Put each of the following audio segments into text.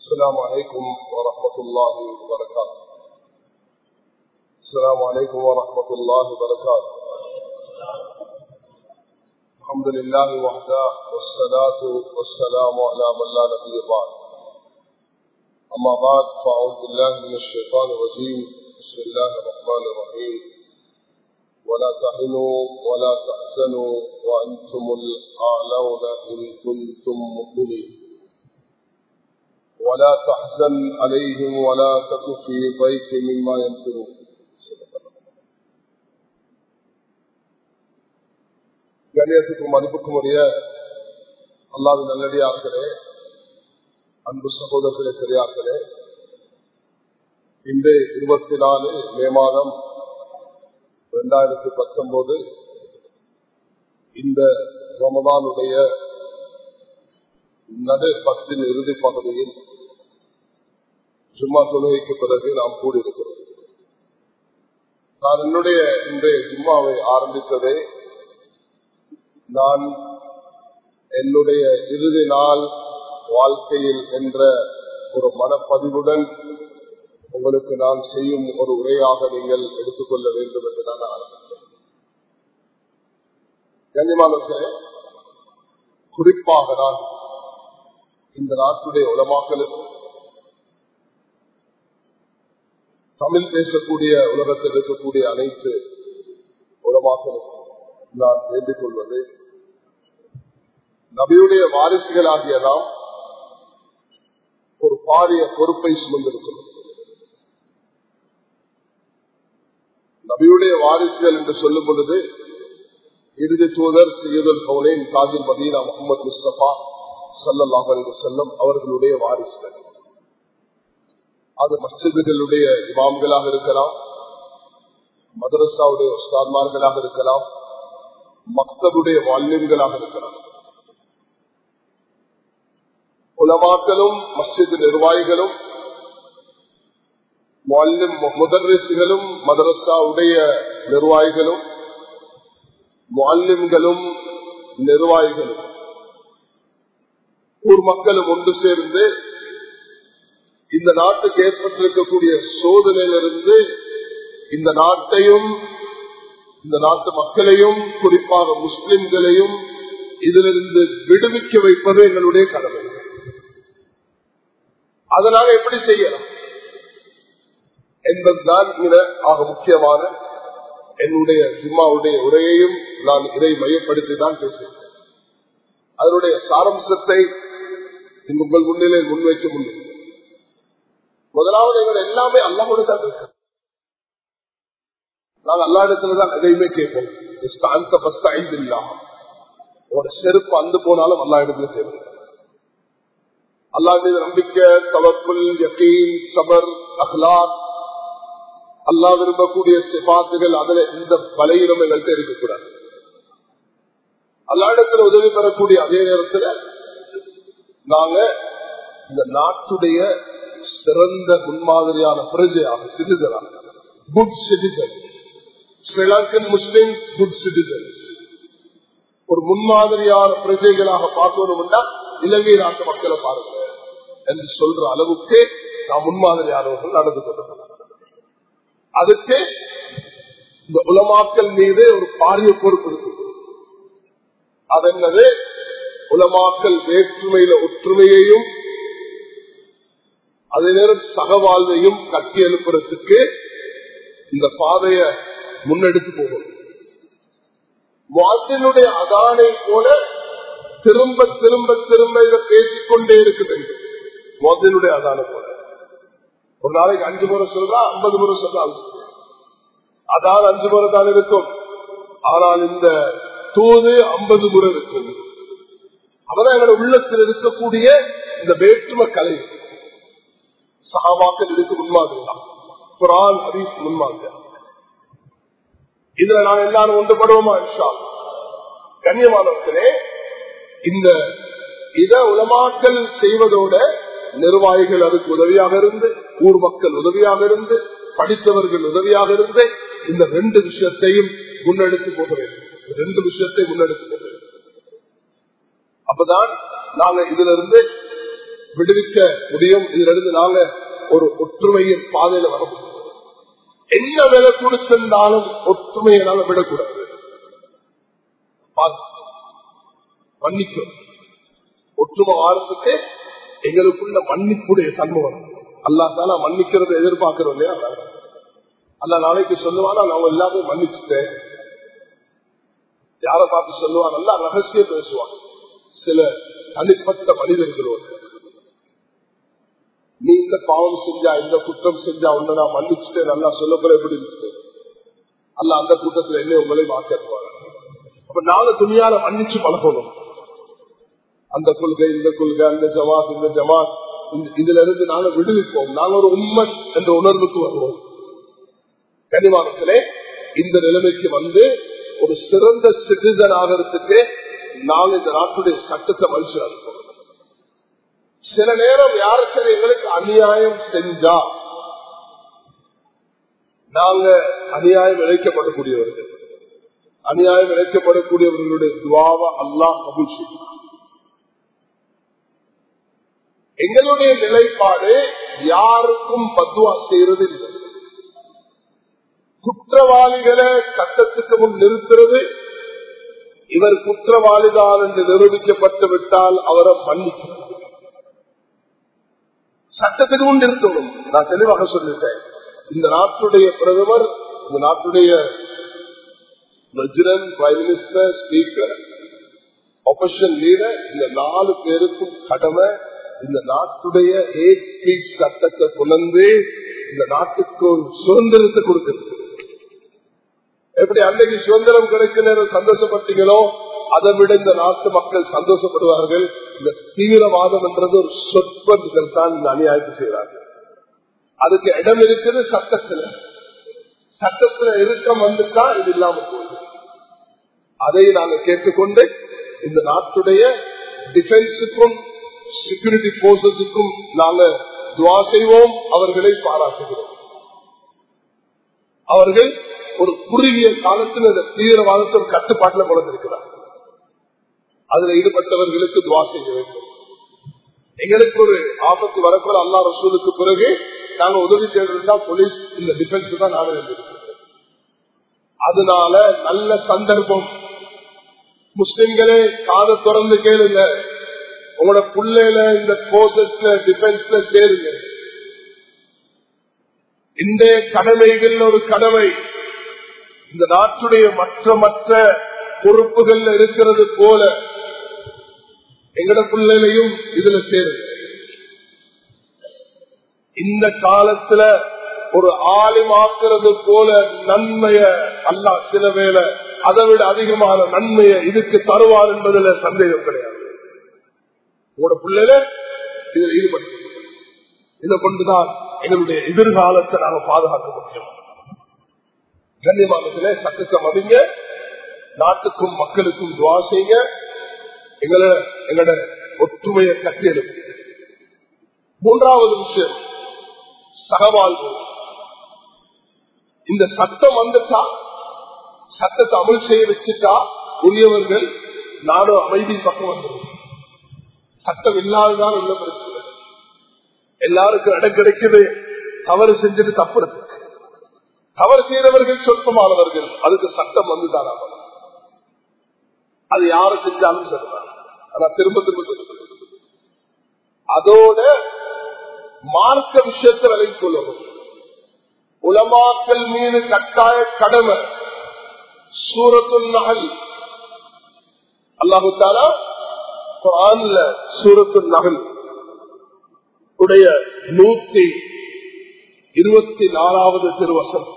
السلام عليكم ورحمة الله وبركاته السلام عليكم ورحمة الله وبركاته الحمد لله وحده والصلاة والسلام على من لا نبي بعد أما بعد فأعوذ بالله من الشيطان الرجيم بسم الله الرحمن الرحيم ولا تهنوا ولا تحزنوا وأنتم الأعلون إن كنتم مؤمنين ولا تحزن عليهم ولا تك في ضيق مما يمكرون கணியத்துக்கும் மதிப்புக்கும் உரிய அல்லாது நல்லடியார்களே அன்பு சகோதரர்களே சரியார்களே இன்று இருபத்தி நாலு மே மாதம் இரண்டாயிரத்தி பத்தொன்பது இந்த ரமதானுடைய நடு பத்தின் இறுதி பகுதியில் ஜும்மா தொழுகைக்கு பிறகு நாம் கூடியிருக்கிறோம் நான் என்னுடைய இன்றைய ஜும்மாவை ஆரம்பித்ததே நான் என்னுடைய இறுதி நாள் வாழ்க்கையில் என்ற ஒரு மனப்பதிவுடன் உங்களுக்கு நான் செய்யும் ஒரு உரையாக நீங்கள் எடுத்துக்கொள்ள வேண்டும் என்று நான் ஆரம்பித்தேன் கண்ணியமானவர்களே குறிப்பாக நான் இந்த நாட்டுடைய உலமாக்களுக்கும் தமிழ் பேசக்கூடிய உலகத்தில் இருக்கக்கூடிய அனைத்து உலமாக்களுக்கும் நான் வேண்டிக் கொள்வது நபியுடைய வாரிசுகளாகிய நாம் ஒரு பாரிய பொறுப்பை சுமந்திருக்கிறோம் நபியுடைய வாரிசுகள் என்று சொல்லும் பொழுது இறுதி தூதர் சையதுல் கவுலேன் காதில் மதீனா முகமது முஸ்தபா சல்லாஹ் செல்லம் அவர்களுடைய வாரிசுகள் அது மஸ்ஜிதுகளுடைய இமாம்களாக இருக்கலாம் மதரசாவுடைய உஸ்தான்மார்களாக இருக்கலாம் மக்தருடைய வால்யங்களாக இருக்கலாம் உலமாக்களும் மஸ்ஜித் நிர்வாகிகளும் முதர்ரிசுகளும் மதரசாவுடைய நிர்வாகிகளும் மாலிம்களும் நிர்வாகிகளும் ஊர் மக்களும் ஒன்று சேர்ந்து இந்த நாட்டுக்கு ஏற்பட்டிருக்கக்கூடிய சோதனையிலிருந்து இந்த நாட்டையும் இந்த நாட்டு மக்களையும் குறிப்பாக முஸ்லிம்களையும் இதிலிருந்து விடுவிக்க வைப்பது எங்களுடைய கடமை அதனால எப்படி செய்யலாம் என்பதுதான் ஆக முக்கியமான என்னுடைய சிம்மாவுடைய உரையையும் நான் இதை மையப்படுத்தி தான் பேசுகிறேன் அதனுடைய சாரம்சத்தை உங்கள் முன்னிலை முன்வைக்க முடியும் முதலாவது எங்கள் எல்லாமே அல்லாவோட தான் இருக்கு நாங்கள் அல்லா இடத்துலதான் எதையுமே கேட்போம் அந்த பஸ்ட் ஐந்து இல்லாம உங்களோட செருப்பு அந்து போனாலும் அல்லா இடத்துல தேவை அல்லா மீது நம்பிக்கை தவப்புல் யக்கீன் சபர் அஹ்லாஸ் அல்லா விரும்பக்கூடிய சிபாத்துகள் அதுல இந்த பலையினம் எங்கள்கிட்ட இருக்கக்கூடாது அல்லா இடத்துல உதவி பெறக்கூடிய அதே நேரத்தில் நாங்க இந்த நாட்டுடைய சிறந்த முன்மாதிரியான பிரஜையாக சிட்டிசனாக good citizen Sri Lankan Muslim good citizens ஒரு முன்மாதிரியான பிரஜைகளாக பார்க்கணும்னா இலங்கை நாட்டு மக்களை பாருங்க என்று சொல்ற அளவுக்கு நாம் முன்மாதிரியானவர்கள் நடந்து கொண்டிருக்கிறோம் அதுக்கு இந்த உலமாக்கல் மீது ஒரு பாரிய பொறுப்பு இருக்கு அது என்னது உலமாக்கல் வேற்றுமையில ஒற்றுமையையும் அதே நேரம் சகவாழ்வையும் கட்டி எழுப்புறதுக்கு இந்த பாதைய முன்னெடுத்து போகும் வாழ்க்கையினுடைய அதானை போல திரும்ப திரும்ப திரும்ப இதை பேசிக்கொண்டே இருக்குது மோதலுடைய அதான போல ஒரு நாளைக்கு அஞ்சு முறை சொல்றா ஐம்பது முறை சொல்றாங்க அதான் அஞ்சு முறை தான் இருக்கும் ஆனால் இந்த தூது ஐம்பது முறை இருக்கும் அப்பதான் எங்களோட உள்ளத்தில் இருக்கக்கூடிய இந்த வேற்றும கலை சகாபாக்கள் இருக்கு முன்மாதிரி தான் குரான் ஹரீஸ் முன்மாதிரி இதுல நாங்க எல்லாரும் ஒன்றுபடுவோமா இன்ஷா கண்ணியமானவர்களே இந்த இத உலமாக்கல் செய்வதோட நிர்வாகிகள் அதுக்கு உதவியாக இருந்து ஊர் மக்கள் உதவியாக இருந்து படித்தவர்கள் உதவியாக இருந்து இந்த ரெண்டு விஷயத்தையும் முன்னெடுத்து போக வேண்டும் ரெண்டு விஷயத்தை முன்னெடுத்து போக வேண்டும் அப்பதான் நாங்க இதுல இருந்து விடுவிக்க முடியும் இதிலிருந்து நாங்க ஒரு ஒற்றுமையின் பாதையில வர முடியும் என்ன விலை கொடுத்திருந்தாலும் ஒற்றுமையை நாங்க விடக்கூடாது மன்னிக்கும் ஒற்றுமை வாரத்துக்கு எங்களுக்குள்ள மன்னிப்புடைய தன்மை வரும் அல்லா தானே மன்னிக்கிறத எதிர்பார்க்கிறோம் இல்லையா அல்ல நாளைக்கு சொல்லுவானா நான் எல்லாத்தையும் மன்னிச்சுட்டேன் யாரை பார்த்து சொல்லுவான் நல்லா ரகசியம் பேசுவான் சில தனிப்பட்ட மனிதர்களோடு நீ இந்த பாவம் செஞ்சா இந்த குற்றம் செஞ்சா உன்னை நான் மன்னிச்சுட்டேன் நல்லா சொல்லப்பட எப்படி இருக்கு அல்ல அந்த கூட்டத்தில் என்ன உங்களை மாற்றிடுவாங்க அப்ப நாங்க துணியால மன்னிச்சு பழகணும் அந்த கொள்கை இந்த கொள்கை அந்த ஜமாத் இந்த ஜமாத் இதுல இருந்து நாங்க விடுவிப்போம் நாங்க ஒரு உண்மை என்ற உணர்வுக்கு வருவோம் கனிமானத்திலே இந்த நிலைமைக்கு வந்து ஒரு சிறந்த சிட்டிசன் ஆகிறதுக்கு நாங்க இந்த நாட்டுடைய சட்டத்தை மனுஷன் அனுப்பணும் சில நேரம் யாரு சரி எங்களுக்கு அநியாயம் செஞ்சா நாங்க அநியாயம் இழைக்கப்படக்கூடியவர்கள் அநியாயம் இழைக்கப்படக்கூடியவர்களுடைய துவாவ அல்லாஹ் கபூல் செய்யும் எங்களுடைய நிலைப்பாடு யாருக்கும் பத்துவா செய்யறது இல்லை குற்றவாளிகளை சட்டத்துக்கு முன் நிறுத்துறது இவர் குற்றவாளிதான் என்று நிரூபிக்கப்பட்டு விட்டால் அவரை மன்னிக்கிறது சட்டத்துக்கு முன் நிறுத்தணும் நான் தெளிவாக சொல்லிட்டேன் இந்த நாட்டுடைய பிரதமர் இந்த நாட்டுடைய president prime minister speaker opposition leader இந்த நாலு பேருக்கும் கடமை இந்த நாட்டுடைய ஹேட் ஸ்பீச் சட்டத்தை கொண்டு இந்த நாட்டுக்கு ஒரு சுதந்திரத்தை கொடுக்கிறது எப்படி அன்றைக்கு சுதந்திரம் கிடைக்கும் நேரம் சந்தோஷப்பட்டீங்களோ அதை விட இந்த நாட்டு மக்கள் சந்தோஷப்படுவார்கள் இந்த தீவிரவாதம் என்றது ஒரு சொற்பர்கள் தான் இந்த அநியாயத்தை செய்கிறார்கள் அதுக்கு இடம் இருக்குது சட்டத்துல சட்டத்துல இறுக்கம் வந்துட்டா இது இல்லாம போகுது அதை நாங்கள் கேட்டுக்கொண்டு இந்த நாட்டுடைய டிஃபென்ஸுக்கும் செக்யூரிட்டி போர்சஸுக்கும் நாங்க துவா செய்வோம் அவர்களை பாராட்டுகிறோம் அவர்கள் ஒரு குறுகிய காலத்தில் இந்த தீவிரவாதத்தை ஒரு கட்டுப்பாட்டில் கொண்டிருக்கிறார் அதுல ஈடுபட்டவர்களுக்கு துவா செய்ய வேண்டும் எங்களுக்கு ஒரு ஆபத்து வரக்கூட அல்லா ரசூலுக்கு பிறகு நாங்க உதவி தேடுறதா போலீஸ் இந்த டிஃபென்ஸ் தான் நாங்க இருந்திருக்கிறோம் அதனால நல்ல சந்தர்ப்பம் முஸ்லிம்களே காதை திறந்து கேளுங்க உங்களோட பிள்ளையில இந்த போர்சஸ்ல டிஃபென்ஸ்ல சேருங்க இந்த கடமைகள் ஒரு கடமை இந்த நாட்டுடைய மற்ற மற்ற பொறுப்புகள் இருக்கிறது போல எங்கட பிள்ளைகளையும் இதுல சேருங்க இந்த காலத்துல ஒரு ஆலிமாக்குறது போல நன்மைய அல்லா சில வேலை அதை விட அதிகமான நன்மையை இதுக்கு தருவார் என்பதுல சந்தேகம் கிடையாது உங்களோட பிள்ளைல இதில் ஈடுபட்டு இதை கொண்டுதான் எங்களுடைய எதிர்காலத்தை நாங்க பாதுகாக்க முடியும் கண்ணியமானத்திலே சட்டத்தை மதிங்க நாட்டுக்கும் மக்களுக்கும் துவா செய்யுங்க எங்களை எங்களோட ஒற்றுமையை கட்டியெழுப்பு மூன்றாவது விஷயம் சகவாழ்வு இந்த சட்டம் வந்துட்டா சட்டத்தை அமல் செய்ய வச்சுட்டா உரியவர்கள் நாடும் அமைதி பக்கம் வந்துடும் சட்டம் இல்லாததான் உள்ள பிரச்சனை எல்லாருக்கும் இடம் கிடைக்குது தவறு செஞ்சுட்டு தப்பு தவறு செய்தவர்கள் சொற்பமானவர்கள் அதுக்கு சட்டம் வந்துதான் ஆகணும் அது யாரு செஞ்சாலும் சரிதான் ஆனா திரும்ப திரும்ப சொல்லுங்க அதோட மார்க்க விஷயத்தை விலை கொள்ளணும் உலமாக்கல் மீது கட்டாய கடமை சூரத்து நகல் அல்லாஹு தாலா குரான்ல சூரத்து நகல் உடைய நூத்தி இருபத்தி நாலாவது திருவசம்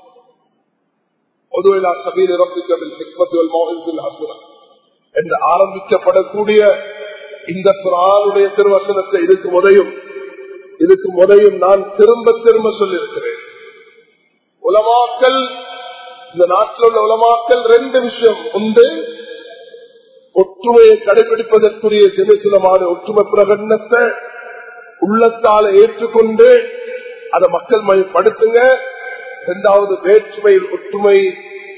என்று ஆரம்பிக்கப்படக்கூடிய இந்த குரானுடைய திருவசனத்தை இதுக்கு முதையும் இதுக்கு முறையும் நான் திரும்ப திரும்ப சொல்லியிருக்கிறேன் உலமாக்கல் இந்த நாட்டில் உள்ள உலமாக்கல் ரெண்டு விஷயம் உண்டு ஒற்றுமையை கடைபிடிப்பதற்குரிய தினத்துலமான ஒற்றுமை பிரகடனத்தை உள்ளத்தால ஏற்றுக்கொண்டு அதை மக்கள் மயப்படுத்துங்க இரண்டாவது வேற்றுமையில் ஒற்றுமை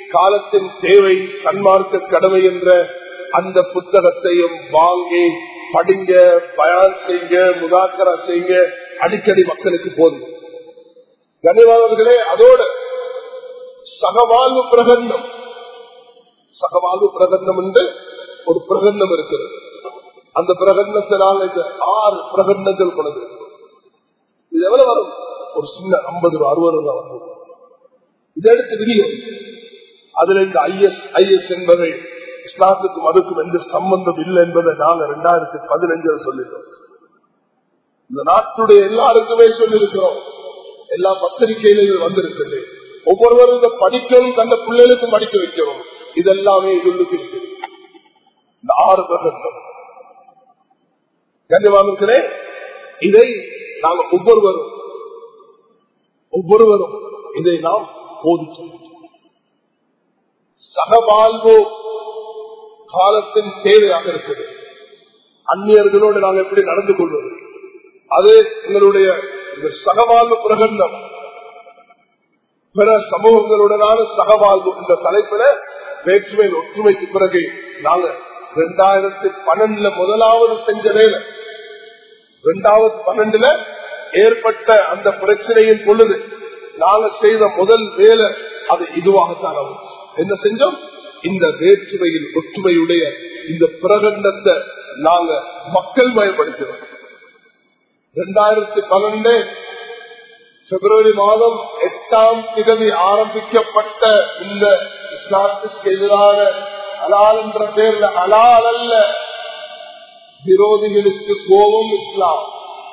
காலத்தின் தேவை சன்மார்க்க கடமை என்ற அந்த புத்தகத்தையும் வாங்கி படிங்க பயான் செய்யுங்க முதாக்கரா செய்யுங்க அடிக்கடி மக்களுக்கு போதும் கனிவாளர்களே அதோட சகவாழ்வு பிரகடனம் சகவாழ்வு பிரகடனம் என்று ஒரு பிரகடனம் இருக்கிறது அந்த பிரகடனத்தினால் இந்த ஆறு பிரகடனங்கள் கொண்டது இது எவ்வளவு வரும் ஒரு சின்ன ஐம்பது ரூபா அறுபது ரூபா வரும் இதை எடுத்து விரியும் அதுல இந்த ஐஎஸ் ஐஎஸ் என்பதை இஸ்லாத்துக்கும் அதுக்கும் எந்த சம்பந்தம் இல்லை என்பதை நாங்க ரெண்டாயிரத்தி பதினஞ்சுல சொல்லிட்டோம் இந்த நாட்டுடைய எல்லாருக்குமே சொல்லியிருக்கிறோம் எல்லா பத்திரிகையிலும் வந்திருக்கிறது ஒவ்வொருவரும் இதை படிக்கணும் தந்த பிள்ளைகளுக்கும் படிக்க வைக்கணும் இதெல்லாமே இதுக்கு இருக்குது இந்த ஆறு பிரகடனம் கண்ணியவாமிருக்கிறே இதை நாங்க ஒவ்வொருவரும் ஒவ்வொருவரும் இதை நாம் போதிச்சோம் சகவாழ்வு காலத்தின் தேவையாக இருக்குது அந்நியர்களோடு நாங்கள் எப்படி நடந்து கொள்வது அது எங்களுடைய இந்த சகவாழ்வு பிரகடனம் பிற சமூகங்களுடனான சகவாழ்வு என்ற தலைப்பில வேற்றுமை ஒற்றுமைக்கு பிறகு நாங்க ரெண்டாயிரத்தி பன்னெண்டுல முதலாவது செஞ்ச வேலை ரெண்டாவது பன்னெண்டுல ஏற்பட்ட அந்த பிரச்சனையின் பொழுது நாங்க செய்த முதல் வேலை அது இதுவாகத்தான் அமைச்சு என்ன செஞ்சோம் இந்த வேற்றுமையில் ஒற்றுமையுடைய இந்த பிரகடனத்தை நாங்க மக்கள் மயப்படுத்தினோம் இரண்டாயிரத்தி பன்னெண்டு பிப்ரவரி மாதம் எட்டாம் திகதி ஆரம்பிக்கப்பட்ட இந்த இஸ்லாத்துக்கு எதிரான அலால் என்ற பேர்ல அலால் அல்ல விரோதிகளுக்கு கோபம் இஸ்லாம்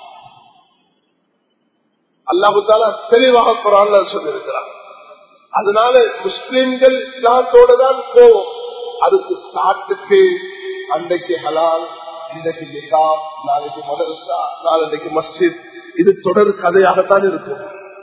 அல்லாஹால தெளிவாக குரான் சொல்லியிருக்கிறார் அதனால முஸ்லிம்கள் இஸ்லாத்தோட தான் கோபம் அதுக்கு ஸ்டார்ட்டுக்கு அன்றைக்கு ஹலால் இன்றைக்கு நிகா நாளைக்கு மதரசா நாளைக்கு மஸ்ஜித் இது தொடர் கதையாகத்தான் இருக்கும்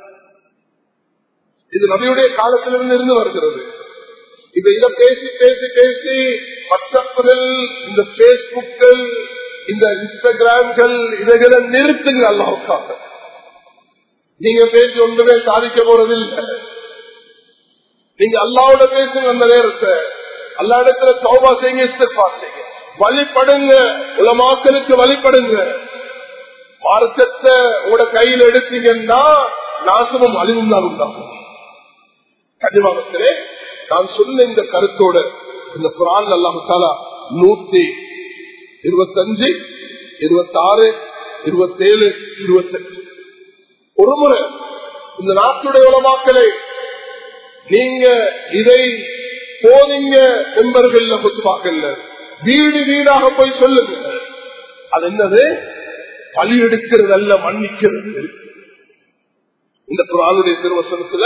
இது நபியுடைய காலத்திலிருந்து இருந்து வருகிறது இப்ப இத பேசி பேசி பேசி வாட்ஸ்அப்புகள் இந்த பேஸ்புக்கள் இந்த இன்ஸ்டாகிராம்கள் இவைகளை நிறுத்துங்க அல்லாவுக்காக நீங்க பேசி ஒன்றுமே சாதிக்க போறது இல்லை நீங்க அல்லாவோட பேசுங்க அந்த நேரத்தை அல்லா இடத்துல சௌபா செய்யுங்க இஸ்திஃபா செய்யுங்க வழிபடுங்க உலமாக்களுக்கு வழிபடுங்க மார்க்கத்தை உங்களோட கையில் எடுத்தீங்கன்னா நாசமும் அழிவும் தான் உண்டாகும் கண்டிப்பாகத்திலே நான் சொன்ன இந்த கருத்தோட இந்த குரான் அல்லாஹாலா நூத்தி இருபத்தஞ்சு இருபத்தாறு இருபத்தேழு இருபத்தஞ்சு ஒரு முறை இந்த நாட்டுடைய உலமாக்களை நீங்க இதை போதிங்க என்பர்கள் புத்துவாக்கல்ல வீடு வீடாக போய் சொல்லுங்க அது என்னது பழி எடுக்கிறது அல்ல மன்னிக்கிறது இந்த குரானுடைய திருவசனத்துல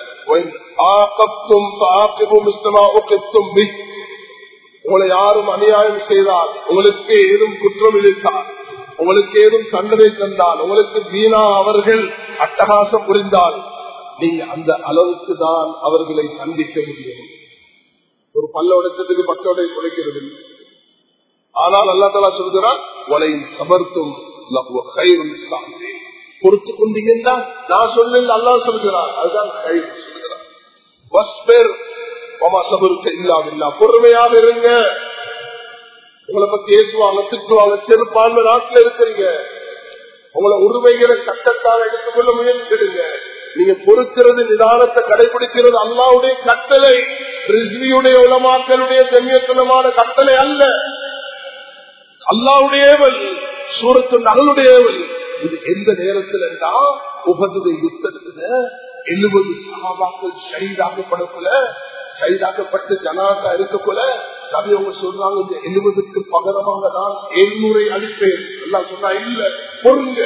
உங்களை யாரும் அநியாயம் செய்தால் உங்களுக்கு ஏதும் குற்றம் இழுத்தால் உங்களுக்கு ஏதும் தண்டனை தந்தால் உங்களுக்கு வீணா அவர்கள் அட்டகாசம் புரிந்தால் நீங்க அந்த அளவுக்கு தான் அவர்களை சந்திக்க முடியும் ஒரு பல்ல உடைச்சதுக்கு பக்கோடை குறைக்கிறது ஆனால் அல்லா தலா சொல்கிறான் உலையின் சமர்த்தும் பொறுத்து கொண்டீங்கன்னா நான் சொன்னேன் அல்லா சொல்கிறான் அதுதான் கயிறு சொல்கிறான் இல்லாம பொறுமையாக இருங்க உங்களை பத்தி ஏசுவாங்க திட்டுவாங்க செருப்பான்மை நாட்டில் இருக்கிறீங்க உங்களை உரிமைகளை சட்டத்தால் எடுத்துக்கொள்ள முயற்சிடுங்க நீங்க பொறுக்கிறது நிதானத்தை கடைபிடிக்கிறது அல்லாவுடைய கட்டளை ரிஸ்வியுடைய உலமாக்களுடைய செம்மியத்தனமான கட்டளை அல்ல அல்லாவுடையவள் சூரத்து நகலுடையவள் இது எந்த நேரத்தில் உபதுடைய யுத்தத்துல எழுபது சகாபாக்கள் ஷைதாக்கப்படக்குள்ள ஷைதாக்கப்பட்டு ஜனாதா இருக்கக்குள்ள நபி அவங்க சொல்றாங்க இந்த எழுபதுக்கு பகரமாக தான் எழுநூறை அளிப்பேன் எல்லாம் சொன்னா இல்ல பொருங்க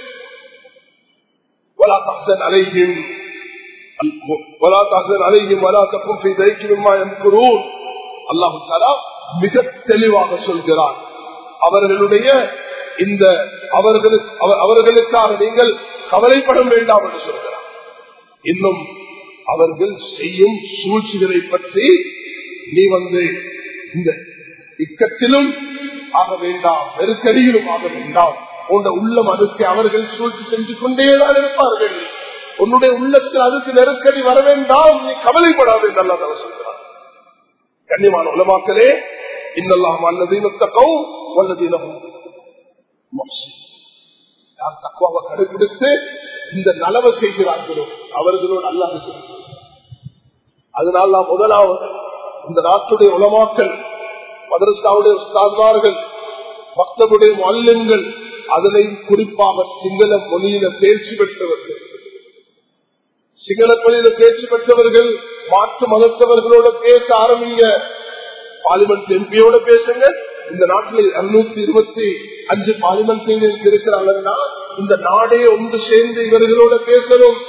ولا تحزن عليهم ولا تحزن عليهم ولا تكن في ذيك مما يمكرون அல்லாஹு தாலா மிக தெளிவாக சொல்கிறார் அவர்களுடைய இந்த அவர்களுக்கு அவர்களுக்காக நீங்கள் கவலைப்பட வேண்டாம் என்று சொல்கிறார் இன்னும் அவர்கள் செய்யும் சூழ்ச்சிகளை பற்றி நீ வந்து இந்த இக்கத்திலும் ஆக வேண்டாம் நெருக்கடியிலும் ஆக வேண்டாம் உன்னுடைய உள்ளம் அதுக்கு அவர்கள் சூழ்ச்சி செஞ்சு கொண்டேதான் இருப்பார்கள் உன்னுடைய உள்ளத்தில் அதுக்கு நெருக்கடி வர வேண்டாம் நீ கவலைப்படாது என்று அல்லா சொல்கிறார் கண்ணியமான உலமாக்களே இன்னெல்லாம் அல்லதீனத்தக்கவும் வல்லதீனமும் முஹ்சின். யார் தக்குவாவை கடைபிடித்து இந்த நலவை செய்கிறார்களோ அவர்களோடு அல்லாஹ் இருக்கிறார். அதனால் நாம் முதலாவது இந்த நாட்டுடைய உலமாக்கள் மதரசாவுடைய உஸ்தாத்மார்கள் பக்தருடைய மல்லுங்கள் அதனை குறிப்பாக சிங்கள மொழியில தேர்ச்சி பெற்றவர்கள் சிங்கள மொழியில தேர்ச்சி பெற்றவர்கள் மாற்று மதத்தவர்களோட பேச ஆரம்பிங்க பார்லிமெண்ட் எம்பியோட பேசுங்க இந்த நாட்டில் இருநூத்தி இருபத்தி அஞ்சு பார்லிமெண்ட் இருக்கிறாங்கன்னா இந்த நாடே ஒன்று சேர்ந்து இவர்களோட பேசணும்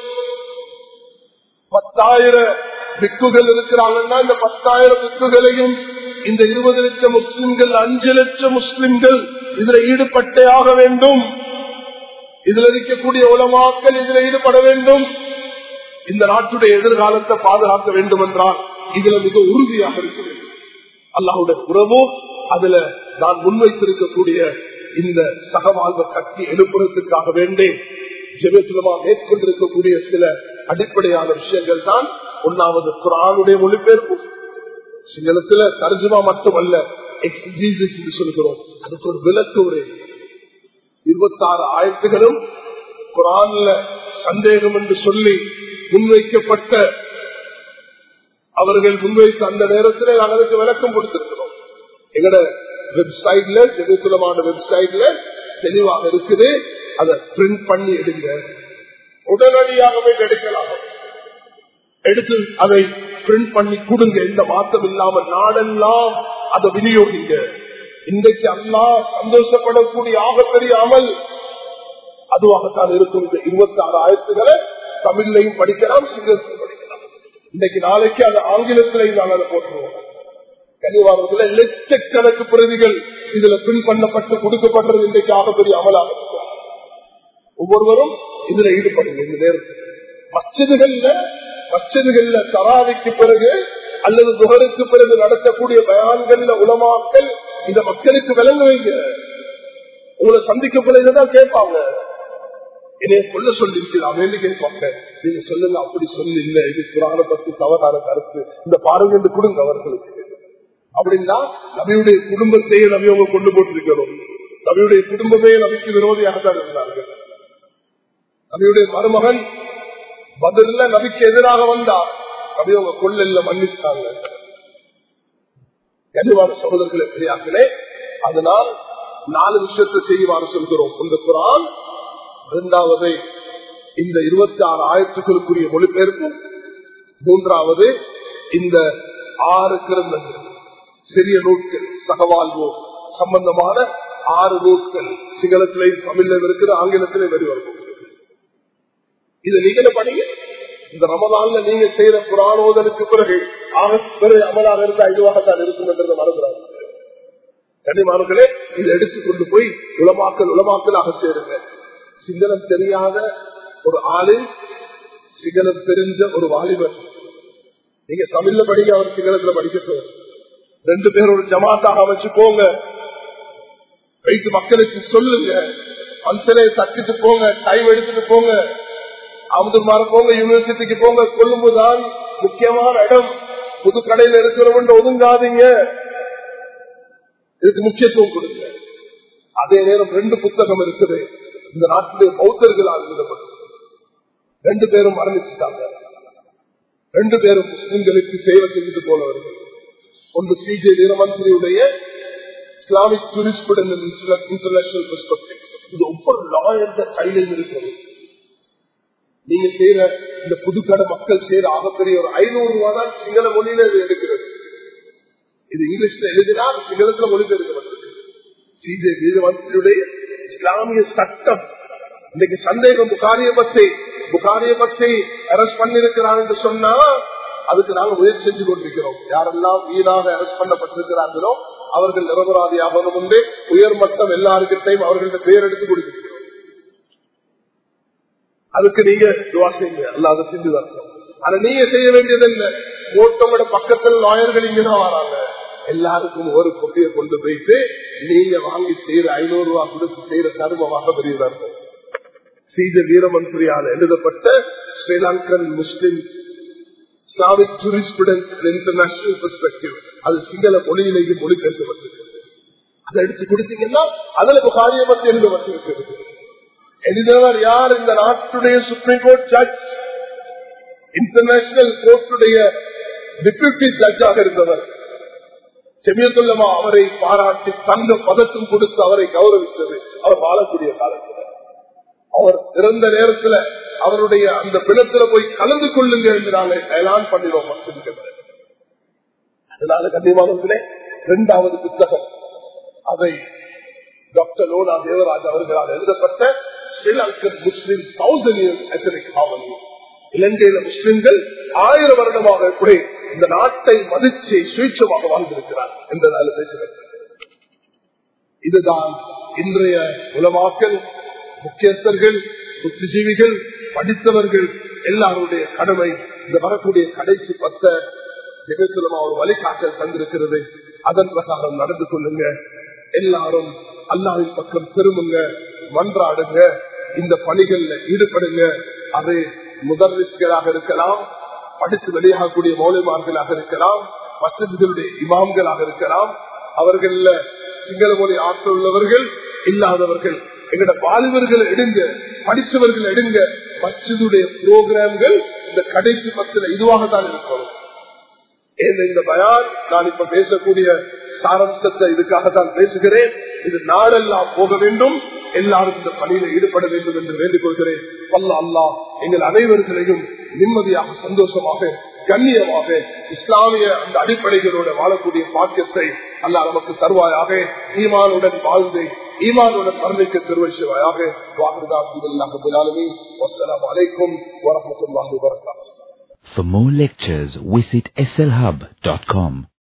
பத்தாயிரம் பிக்குகள் இருக்கிறாங்கன்னா இந்த பத்தாயிரம் பிக்குகளையும் இந்த இருபது லட்சம் முஸ்லிம்கள் அஞ்சு லட்சம் முஸ்லிம்கள் இதுல ஈடுபட்டே ஆக வேண்டும் இதுல இருக்கக்கூடிய உலமாக்கள் இதுல ஈடுபட வேண்டும் இந்த நாட்டுடைய எதிர்காலத்தை பாதுகாக்க வேண்டும் என்றால் இதுல மிக உறுதியாக இருக்க வேண்டும் அல்லாஹுடைய உறவோ அதுல நான் முன்வைத்திருக்கக்கூடிய இந்த சகவாழ்வை கட்டி எழுப்புறதுக்காக வேண்டே ஜெபத்துலமா மேற்கொண்டிருக்கக்கூடிய சில அடிப்படையான விஷயங்கள் தான் ஒன்னாவது குரானுடைய மொழிபெயர்ப்பு சிங்களத்துல தர்ஜுமா மட்டுமல்ல எக்ஸிஜிசிஸ் என்று சொல்கிறோம் அதுக்கு ஒரு விளக்கு ஒரு இருபத்தாறு ஆயிரத்துகளும் குரான்ல சந்தேகம் என்று சொல்லி முன்வைக்கப்பட்ட அவர்கள் முன்வைத்த அந்த நேரத்தில் நாங்கள் அதுக்கு விளக்கம் கொடுத்திருக்கிறோம் எங்கட வெப்சைட்ல ஜெகத்துலமான வெப்சைட்ல தெளிவாக இருக்குது அதை பிரிண்ட் பண்ணி எடுங்க உடனடியாகவே எடுக்கலாம் எடுத்து அதை பிரிண்ட் பண்ணி கொடுங்க எந்த மாற்றம் இல்லாம நாடெல்லாம் அதை விநியோகிங்க இன்றைக்கு அல்லா சந்தோஷப்படக்கூடிய ஆகப்பெரிய அமல் அதுவாகத்தான் இருக்கும் இந்த இருபத்தி ஆறு ஆயிரத்துகளை தமிழ்லையும் படிக்கலாம் சிங்களத்திலும் படிக்கலாம் இன்னைக்கு நாளைக்கு அந்த ஆங்கிலத்திலையும் நான் அதை போட்டுருவோம் கனிவாரத்துல லட்சக்கணக்கு பிரதிகள் இதுல பின் பண்ணப்பட்டு கொடுக்கப்பட்டது இன்றைக்கு ஆகப்பெரிய அமலாக இருக்கும் ஒவ்வொருவரும் இதுல ஈடுபடுங்க இந்த நேரத்தில் மச்சதுகள்ல மச்சதுகள்ல தராவிக்கு பிறகு அல்லது துகருக்கு பிறகு நடத்தக்கூடிய பயான்கள்ல உலமாக்கள் இந்த மக்களுக்கு விளங்க வைங்க உங்களை சந்திக்க பிறகுதான் கேட்பாங்க என்னைய கொள்ள சொல்லிருக்கிறாங்க கேட்பாங்க நீங்க சொல்லுங்க அப்படி சொல்லி இல்ல இது புராண பத்தி தவறான கருத்து இந்த பாருங்க கொடுங்க அவர்களுக்கு அப்படின்னா நபியுடைய குடும்பத்தையே நபி அவங்க கொண்டு போட்டிருக்கிறோம் நபியுடைய குடும்பமே நபிக்கு விரோதியாக தான் இருந்தார்கள் நபியுடைய மருமகன் பதில நபிக்கு எதிராக வந்தார் நபி அவங்க கொள்ளல மன்னிச்சாங்க கனிவான சகோதரர்களை பெரியார்களே அதனால் நாலு விஷயத்தை செய்வாறு சொல்கிறோம் இந்த குரான் இரண்டாவது இந்த இருபத்தி ஆறு ஆயிரத்துக்களுக்குரிய மொழிபெயர்ப்பு மூன்றாவது இந்த ஆறு கிரந்தங்கள் சிறிய நூட்கள் சகவாழ்வு சம்பந்தமான ஆறு நூட்கள் சிங்களத்திலையும் தமிழிலும் இருக்கிற ஆங்கிலத்திலையும் வெளிவரும் இது நீங்களே படிங்க இந்த ரமதான்ல நீங்க செய்யற புராணோதலுக்கு பிறகு பிறகு அமலாக இருந்தா இதுவாகத்தான் இருக்கும் என்றதை மறந்துறாங்க கனிமானங்களே இதை எடுத்துக் கொண்டு போய் உலமாக்கல் உலமாக்கலாக சேருங்க சிங்களம் தெரியாத ஒரு ஆளு சிங்களம் தெரிஞ்ச ஒரு வாலிபர் நீங்க தமிழ்ல படிக்க அவர் சிங்களத்துல படிக்கட்டும் ரெண்டு பேரும் ஒரு ஜமாத்தாக அமைச்சு போங்க வைத்து மக்களுக்கு சொல்லுங்க பல்சனை தக்கிட்டு போங்க டைம் எடுத்துட்டு போங்க அமுதுமார போங்க யூனிவர்சிட்டிக்கு போங்க கொள்ளும்போதுதான் முக்கியமான இடம் புது கடையில இருக்கிறவன் ஒதுங்காதீங்க இதுக்கு முக்கியத்துவம் கொடுங்க அதே நேரம் ரெண்டு புத்தகம் இருக்குது இந்த நாட்டிலே பௌத்தர்களால் எழுதப்பட்டது ரெண்டு பேரும் மரணிச்சுட்டாங்க ரெண்டு பேரும் முஸ்லிம்களுக்கு சேவை செஞ்சுட்டு போனவர்கள் ஒன்று சிஜே வீரமந்திரியுடைய இஸ்லாமிக் ஜூரிஸ்பிடன்ஸ் இன்டர்நேஷனல் பெர்ஸ்பெக்டிவ் இது ஒவ்வொரு லாயர்ந்த கையிலும் இருக்கிறது நீங்க செய்யற இந்த புதுக்கடை மக்கள் செய்யற ஆகப்பெரிய ஒரு ஐநூறு ரூபாய் தான் சிங்கள மொழியில இது எடுக்கிறது இது இங்கிலீஷ்ல எழுதினால் சிங்களத்துல மொழிபெயர்க்கப்பட்டிருக்கு சிஜே வீரமந்திரியுடைய இஸ்லாமிய சட்டம் இன்னைக்கு சந்தேகம் புகாரிய பத்தி புகாரிய பத்தி அரெஸ்ட் பண்ணிருக்கிறான் என்று சொன்னா அதுக்கு நாங்கள் முயற்சி செஞ்சு கொண்டிருக்கிறோம் யாரெல்லாம் வீணாக அரெஸ்ட் பண்ணப்பட்டிருக்கிறார்களோ அவர்கள் நிரபராதியாக முன்பே உயர்மட்டம் எல்லாருக்கிட்டையும் அவர்கள்ட்ட பேர் எடுத்து கொடுத்திருக்கிறோம் அதுக்கு நீங்க துவா செய்யுங்க அல்லாத செஞ்சு அர்த்தம் ஆனா நீங்க செய்ய வேண்டியது இல்ல ஓட்டோட பக்கத்தில் லாயர்கள் இங்கதான் வராங்க எல்லாருக்கும் ஒரு கொப்பியை கொண்டு போயிட்டு நீங்க வாங்கி செய்யற ஐநூறு ரூபாய் கொடுத்து செய்யற கருமமாக பெரியதார்கள் சீஜ வீரமந்திரியால் எழுதப்பட்ட Sri Lankan Muslim Islamic jurisprudence international perspective அது சிங்கள மொழியிலேயே மொழிபெயர்க்கப்பட்டிருக்கிறது அதை எடுத்து கொடுத்தீங்கன்னா அதுல புகாரிய பத்தி எழுதப்பட்டிருக்கிறது எழுதினவர் யார் இந்த நாட்டுடைய சுப்ரீம் கோர்ட் ஜட்ஜ் இன்டர்நேஷனல் கோர்ட்டுடைய டிப்யூட்டி ஜட்ஜாக இருந்தவர் செமியத்துள்ளமா அவரை பாராட்டி தங்க பதக்கம் கொடுத்து அவரை கௌரவித்தது அவர் வாழக்கூடிய காலத்தில் அவர் இறந்த நேரத்துல அவருடைய அந்த பிணத்துல போய் கலந்து கொள்ளுங்க என்று நாங்கள் எலான் பண்ணிடுவோம் மசிதிக்கிறது அதனால கண்ணியமானவர்களே இரண்டாவது புத்தகம் அதை டாக்டர் லோனா தேவராஜ் அவர்களால் எழுதப்பட்ட Sri Lankan Muslim thousand years ethnic ஆவணி இலங்கையில முஸ்லிம்கள் ஆயிரம் வருடமாக கூட இந்த நாட்டை மதிச்சு சுயட்சமாக வாழ்ந்திருக்கிறார் என்றதால பேசுகிறது இதுதான் இன்றைய உலமாக்கல் முக்கியஸ்தர்கள் புத்திஜீவிகள் படித்தவர்கள் எல்லாருடைய கடமை இந்த வரக்கூடிய கடைசி பத்த நிகழ்ச்சிலமா ஒரு வழிகாட்டல் தந்திருக்கிறது அதன் பிரகாரம் நடந்து கொள்ளுங்க எல்லாரும் அல்லாவின் பக்கம் திரும்புங்க மன்றாடுங்க இந்த பணிகள்ல ஈடுபடுங்க அது முதர்விஸ்களாக இருக்கலாம் படித்து வெளியாகக்கூடிய மௌலிமார்களாக இருக்கலாம் மசிதிகளுடைய இமாம்களாக இருக்கலாம் அவர்கள சிங்கள மொழி ஆற்றல் உள்ளவர்கள் இல்லாதவர்கள் எங்கட வாலிபர்கள் எடுங்க படித்தவர்கள் எடுங்க மஸ்ஜிதுடைய புரோகிராம்கள் இந்த கடைசி பத்துல இதுவாகத்தான் இருக்கணும் இந்த பயான் நான் இப்ப பேசக்கூடிய சாரம்சத்தை இதுக்காகத்தான் பேசுகிறேன் இது நாடெல்லாம் போக வேண்டும் எல்லாரும் இந்த பணியில ஈடுபட வேண்டும் என்று வேண்டிக் கொள்கிறேன் வல்ல அல்லா எங்கள் அனைவர்களையும் நிம்மதியாக சந்தோஷமாக கண்ணியமாக இஸ்லாமிய அந்த அடிப்படைகளோட வாழக்கூடிய பாக்கியத்தை அல்லா நமக்கு தருவாயாக ஈமானுடன் வாழ்ந்து ஈமானுடன் மரணிக்க திருவள்ளுவாயாக வாக்குதான் அலைக்கும் வரமத்துல்லாஹி வரகாத்து For more lectures, visit slhub.com.